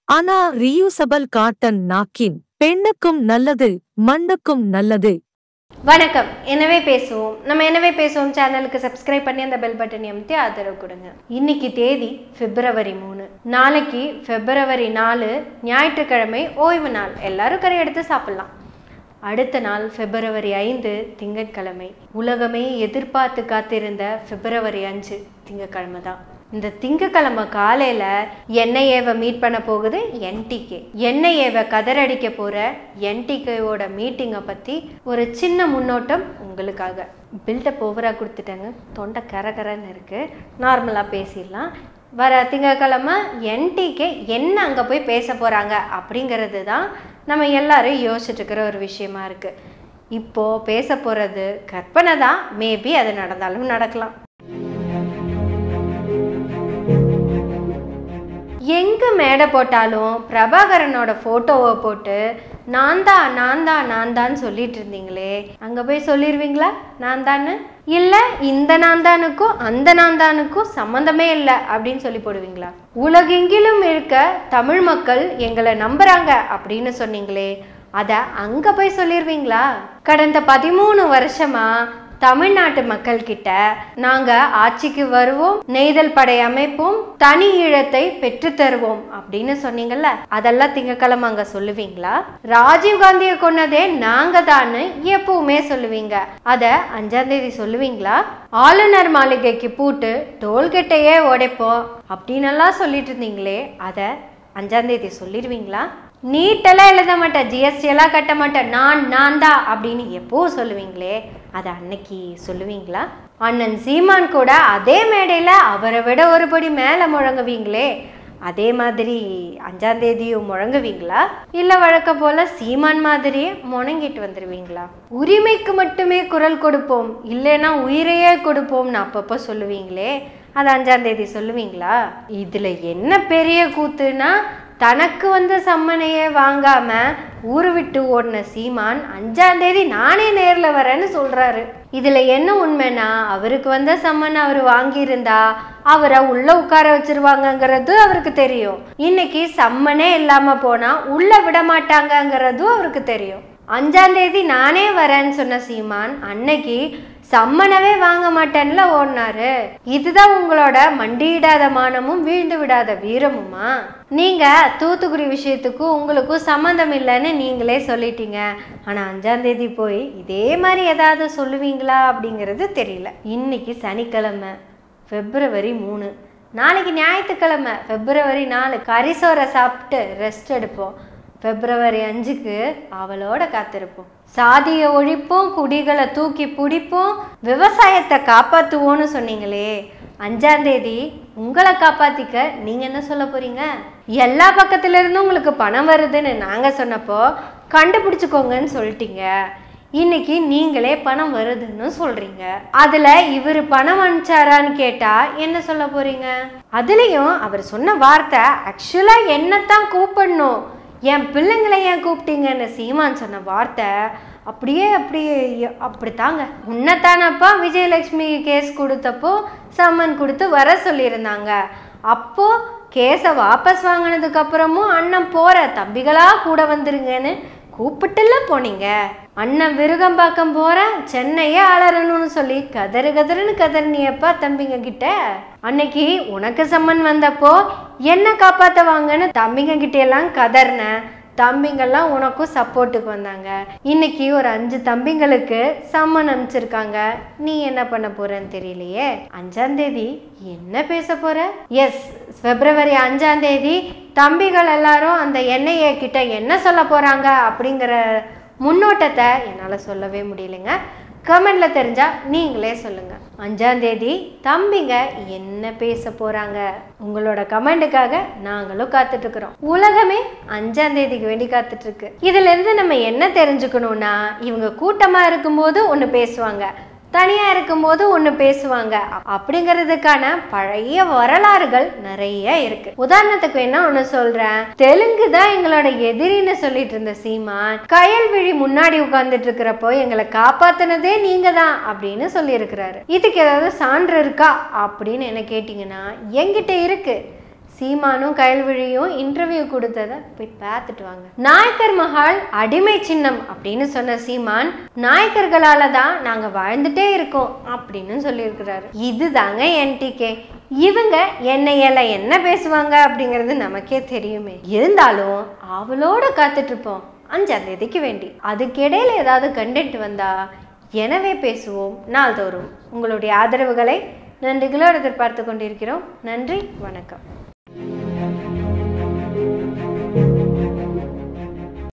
ஆனா reusable cotton நாக்கின் பெண்ணுக்கும் நல்லது மண்ணுக்கும் நல்லது வணக்கம் எனவே பேசுவோம் நம்ம எனவே பேசுவோம் சேனலுக்கு சப்ஸ்கிரைப் பண்ணி அந்த பெல் பட்டன் அமுத்தி ஆதரவு கொடுங்க இன்னைக்கு தேதி பிப்ரவரி மூணு நாளைக்கு பிப்ரவரி நாலு ஞாயிற்றுக்கிழமை ஓய்வு நாள் எல்லாரும் கரை எடுத்து சாப்பிடலாம் அடுத்த நாள் பிப்ரவரி ஐந்து திங்கட்கிழமை உலகமே எதிர்பார்த்து காத்திருந்த பிப்ரவரி அஞ்சு திங்கட்கிழமை தான் இந்த திங்கக்கிழமை காலையில் என்ஐஏவை மீட் பண்ண போகுது என்டிகே என்ஐஏவை கதறடிக்க போகிற என்டிகேவோட மீட்டிங்கை பற்றி ஒரு சின்ன முன்னோட்டம் உங்களுக்காக பில்டப் ஓவராக கொடுத்துட்டாங்க தொண்டை கரகரன்னு இருக்குது நார்மலாக பேசிடலாம் வர திங்கக்கிழமை என்டிகே என்ன அங்கே போய் பேச போகிறாங்க அப்படிங்கிறது தான் நம்ம எல்லாரும் யோசிச்சுட்டு இருக்கிற ஒரு விஷயமா இருக்குது இப்போது பேச போகிறது கற்பனை தான் மேபி அது நடந்தாலும் நடக்கலாம் எங்கே மேடை போட்டாலும் பிரபாகரனோட ஃபோட்டோவை போட்டு நான் தான் நான் தான் நான் தான் சொல்லிட்டு இருந்தீங்களே அங்கே போய் சொல்லிடுவீங்களா நான் தான்னு இல்லை இந்த நான் தானுக்கும் அந்த நான் தானுக்கும் சம்மந்தமே இல்லை அப்படின்னு சொல்லி போடுவீங்களா உலகெங்கிலும் இருக்க தமிழ் மக்கள் எங்களை நம்புறாங்க அப்படின்னு சொன்னீங்களே அதை அங்கே போய் சொல்லிடுவீங்களா கடந்த பதிமூணு வருஷமா தமிழ்நாட்டு மக்கள் கிட்ட நாங்க ஆட்சிக்கு வருவோம் நெய்தல் படை அமைப்போம் தனி ஈழத்தை பெற்று தருவோம் அப்படின்னு சொன்னீங்கல்ல அதெல்லாம் திங்கக்கிழமை அங்க சொல்லுவீங்களா ராஜீவ் காந்தியை கொன்னதே நாங்க தான்னு எப்பவுமே சொல்லுவீங்க அத அஞ்சாம் தேதி சொல்லுவீங்களா ஆளுநர் மாளிகைக்கு பூட்டு டோல்கெட்டையே உடைப்போம் அப்படின்னு எல்லாம் சொல்லிட்டு இருந்தீங்களே அத அஞ்சாம் தேதி சொல்லிடுவீங்களா நீட்டெல்லாம் எழுத மாட்டேன் ஜிஎஸ்டி எல்லாம் கட்ட மாட்டேன் நான் நான் தான் அப்படின்னு எப்போ சொல்லுவீங்களே அதை அன்னைக்கு சொல்லுவீங்களா அண்ணன் சீமான் கூட அதே மேடையில் அவரை விட ஒருபடி மேலே முழங்குவீங்களே அதே மாதிரி அஞ்சாம் தேதியும் முழங்குவீங்களா இல்லை வழக்க போல சீமான் மாதிரியே முணங்கிட்டு வந்துடுவீங்களா உரிமைக்கு மட்டுமே குரல் கொடுப்போம் இல்லைன்னா உயிரையே கொடுப்போம்னு அப்பப்போ சொல்லுவீங்களே அது அஞ்சாம் தேதி சொல்லுவீங்களா இதில் என்ன பெரிய கூத்துனா தனக்கு வந்த சம்மனையே வாங்காம ஊரு விட்டு ஓடின சீமான் அஞ்சாம் தேதி நானே நேர்ல வரேன்னு சொல்றாரு இதுல என்ன உண்மைனா அவருக்கு வந்த சம்மன் அவர் வாங்கியிருந்தா அவரை உள்ள உட்கார வச்சிருவாங்கங்கிறது அவருக்கு தெரியும் இன்னைக்கு சம்மனே இல்லாம போனா உள்ள விட மாட்டாங்கங்கிறதும் அவருக்கு தெரியும் அஞ்சாம் தேதி நானே வரேன்னு சொன்ன சீமான் அன்னைக்கு சம்மனவே வாங்க மாட்டேன்ல ஓடினாரு இதுதான் உங்களோட மண்டியிடாத மானமும் வீழ்ந்து விடாத வீரமுமா நீங்க தூத்துக்குடி விஷயத்துக்கும் உங்களுக்கும் சம்மந்தம் இல்லைன்னு நீங்களே சொல்லிட்டீங்க ஆனா அஞ்சாம் தேதி போய் இதே மாதிரி ஏதாவது சொல்லுவீங்களா அப்படிங்கிறது தெரியல இன்னைக்கு சனிக்கிழமை பிப்ரவரி மூணு நாளைக்கு ஞாயிற்றுக்கிழமை பிப்ரவரி நாலு கரிசோரை சாப்பிட்டு ரெஸ்ட் எடுப்போம் பிப்ரவரி அஞ்சுக்கு அவளோட காத்திருப்போம் சாதியை ஒழிப்போம் குடிகளை தூக்கி பிடிப்போம் விவசாயத்தை காப்பாற்றுவோன்னு சொன்னீங்களே அஞ்சாம் தேதி உங்களை காப்பாத்திக்க நீங்க என்ன சொல்ல போறீங்க எல்லா பக்கத்துல இருந்தும் உங்களுக்கு பணம் வருதுன்னு நாங்க சொன்னப்போ கண்டுபிடிச்சுக்கோங்கன்னு சொல்லிட்டீங்க இன்னைக்கு நீங்களே பணம் வருதுன்னு சொல்றீங்க அதுல இவர் பணம் அனுப்பிச்சாரான்னு கேட்டா என்ன சொல்ல போறீங்க அதுலயும் அவர் சொன்ன வார்த்தை ஆக்சுவலா என்னத்தான் கூப்பிடணும் என் பிள்ளைங்களை ஏன் கூப்பிட்டீங்கன்னு சீமான் சொன்ன வார்த்தை அப்படியே அப்படியே அப்படித்தாங்க உன்னத்தானப்பா விஜயலட்சுமி கேஸ் கொடுத்தப்போ சம்மன் கொடுத்து வர சொல்லியிருந்தாங்க அப்போ கேஸை வாபஸ் வாங்கினதுக்கு அப்புறமும் அண்ணன் போற தம்பிகளா கூட வந்துருங்கன்னு கூப்பிட்டுல போனீங்க அண்ணன் விருகம்பாக்கம் போறேன் சென்னையே அலறணும்னு சொல்லி கதறு கதறுன்னு கதறினியப்பா தம்பிங்க கிட்ட அன்னைக்கு உனக்கு சம்மன் வந்தப்போ என்ன காப்பாத்த வாங்கன்னு தம்பிங்க கிட்ட எல்லாம் கதறினேன் தம்பிங்கெல்லாம் உனக்கும் சப்போர்ட்டுக்கு வந்தாங்க இன்னைக்கு ஒரு அஞ்சு தம்பிங்களுக்கு சம்மன் அனுப்பிச்சிருக்காங்க நீ என்ன பண்ண போறன்னு தெரியலையே அஞ்சாம் தேதி என்ன பேச போற எஸ் பிப்ரவரி அஞ்சாம் தேதி தம்பிகள் எல்லாரும் அந்த எண்ணெயை கிட்ட என்ன சொல்ல போறாங்க அப்படிங்கிற முன்னோட்டத்தை என்னால் சொல்லவே முடியலைங்க கமெண்ட்ல தெரிஞ்சா நீங்களே சொல்லுங்க அஞ்சாம் தேதி தம்பிங்க என்ன பேச போறாங்க உங்களோட கமெண்ட்டுக்காக நாங்களும் காத்துட்டு இருக்கிறோம் உலகமே அஞ்சாம் தேதிக்கு வேண்டி காத்துட்டு இருக்கு இதுல இருந்து நம்ம என்ன தெரிஞ்சுக்கணும்னா இவங்க கூட்டமா இருக்கும்போது ஒன்று பேசுவாங்க தனியாக இருக்கும்போது ஒன்று பேசுவாங்க அப்படிங்கிறதுக்கான பழைய வரலாறுகள் நிறைய இருக்கு உதாரணத்துக்கு வேணா ஒன்று சொல்றேன் தெலுங்கு தான் எங்களோட எதிரின்னு சொல்லிட்டு இருந்த சீமான் கயல்விழி முன்னாடி உட்கார்ந்துட்டு இருக்கிறப்போ எங்களை காப்பாத்தினதே நீங்க தான் அப்படின்னு சொல்லியிருக்கிறாரு இதுக்கு ஏதாவது சான்று இருக்கா அப்படின்னு என்ன கேட்டிங்கன்னா என்கிட்ட இருக்கு சீமானும் கயல்விழியும் இன்டர்வியூ கொடுத்ததை போய் பார்த்துட்டு வாங்க நாயக்கர் மஹால் அடிமை சின்னம் அப்படின்னு சொன்ன சீமான் நாயக்கர்களால தான் நாங்க வாழ்ந்துட்டே இருக்கோம் அப்படின்னு சொல்லியிருக்கிறாரு இதுதாங்க என்டிகே இவங்க என்னையில என்ன பேசுவாங்க அப்படிங்கிறது நமக்கே தெரியுமே இருந்தாலும் அவளோட காத்துட்டு இருப்போம் அஞ்சாம் தேதிக்கு வேண்டி அதுக்கிடையில ஏதாவது கண்டென்ட் வந்தா எனவே பேசுவோம் நாள்தோறும் உங்களுடைய ஆதரவுகளை நன்றிகளோடு எதிர்பார்த்து கொண்டிருக்கிறோம் நன்றி வணக்கம்